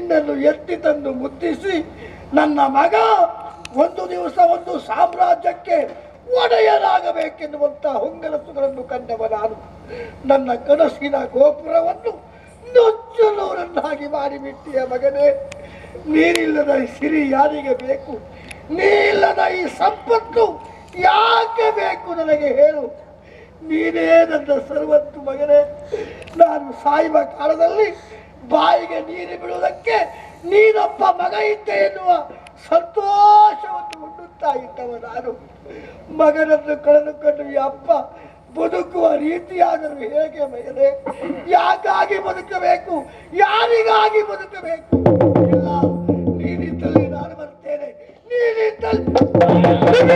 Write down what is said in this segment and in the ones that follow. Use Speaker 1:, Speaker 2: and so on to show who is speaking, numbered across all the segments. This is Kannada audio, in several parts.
Speaker 1: ನಿನ್ನನ್ನು ಎತ್ತಿ ತಂದು ಮುದ್ದಿಸಿ ನನ್ನ ಮಗ ಒಂದು ದಿವಸ ಒಂದು ಸಾಮ್ರಾಜ್ಯಕ್ಕೆ ಒಡೆಯನಾಗಬೇಕೆನ್ನುವಂತ ಹೊಂಗನಸುಗಳನ್ನು ಕಂಡವ ನಾನು ನನ್ನ ಕನಸಿನ ಗೋಪುರವನ್ನು ನುಚ್ಚಲೂರನ್ನಾಗಿ ಮಾಡಿಬಿಟ್ಟಿಯ ಮಗನೇ ನೀರಿಲ್ಲದ ಈ ಸಿರಿ ಯಾರಿಗೆ ಬೇಕು ನೀರಿಲ್ಲದ ಈ ಸಂಪತ್ತು ಯಾಕೆ ಬೇಕು ನನಗೆ ಹೇಳು ನೀನೇ ನನ್ನ ಸರ್ವತ್ತು ಮಗನೇ ನಾನು ಸಾಯುವ ಕಾಲದಲ್ಲಿ ಬಾಯಿಗೆ ನೀರು ಬಿಡುವುದಕ್ಕೆ ನೀನೊಬ್ಬ ಮಗ ಇದ್ದೆ ಎನ್ನುವ ಸಂತೋಷವನ್ನು ಉಣ್ಣುತ್ತಾ ಇದ್ದವ ನಾನು ಮಗನನ್ನು ಕಳೆದುಕೊಂಡು ಈ ಅಪ್ಪ ಬದುಕುವ ರೀತಿಯಾದರೂ ಹೇಗೆ ಮಗನೇ ಯಾಕಾಗಿ ಬದುಕಬೇಕು ಯಾರಿಗಾಗಿ ಬದುಕಬೇಕು ಇಲ್ಲ ನೀನಿದ್ದಲ್ಲಿ ನಾನು ಬರ್ತೇನೆ ನೀನಿದ್ದಲ್ಲಿ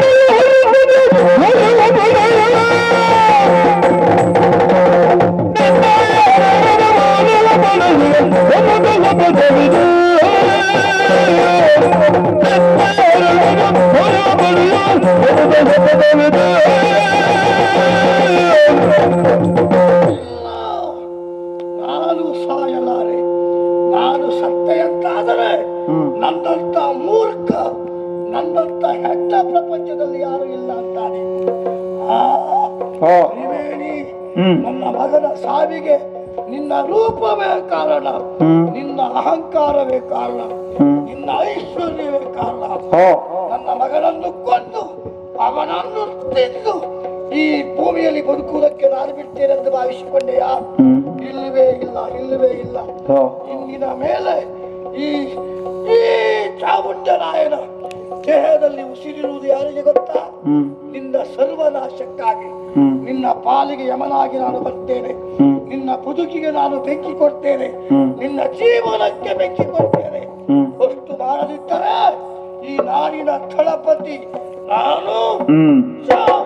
Speaker 1: ಇಲ್ಲ ನಾನು ಸಾಯಲಾರೆ ನಾನು ಸತ್ತೆಯಂತಾದರೆ ನನ್ನಂತ ಮೂರ್ಖ ನನ್ನಂತ ಹೆಡ್ಡ ಪ್ರಪಂಚದಲ್ಲಿ ಯಾರು ಇಲ್ಲ ಅಂತಾನೆ ಆ, ತ್ರಿವೇಣಿ ನನ್ನ ಮಗನ ಸಾವಿಗೆ ನಿನ್ನ ರೂಪವೇ ಕಾರಣ ನಿನ್ನ ಅಹಂಕಾರವೇ ಕಾರಣ ನಿನ್ನ ಐಶ್ವರ್ಯವೇ ಕಾರಣ ನನ್ನ ಮಗನನ್ನು ಕೊಂದು ಅವನನ್ನು ತಿಂದು ಈ ಭೂಮಿಯಲ್ಲಿ ಬದುಕುವುದಕ್ಕೆ ನಾನು ಬಿಡ್ತೇನೆ ಎಂದು ಭಾವಿಸಿಕೊಂಡೆಯಾ ಇಲ್ಲವೇ ಇಲ್ಲ ಇಲ್ಲವೇ ಇಲ್ಲ ಇಂದಿನ ಮೇಲೆ ಈ ಈ ಚಾಮುಂಡರಾಯನ ದೇಹದಲ್ಲಿ ಉಸಿರಿರುವುದು ಯಾರಿಗೆ ಗೊತ್ತಾ ನಿನ್ನ ಸರ್ವನಾಶಕ್ಕಾಗಿ ನಿನ್ನ ಪಾಲಿಗೆ ಯಮನಾಗಿ ನಾನು ಬರ್ತೇನೆ ನಿನ್ನ ಬದುಕಿಗೆ ನಾನು ಬೆಂಕಿ ಕೊಡ್ತೇನೆ ನಿನ್ನ ಜೀವನಕ್ಕೆ ಬೆಂಕಿ ಕೊಡ್ತೇನೆ ಅಷ್ಟು ಮಾಡದಿದ್ದರೆ ಈ ನಾಡಿನ ಥಳಪತಿ ನಾನು ಚಾಮುಂಡರಾಯ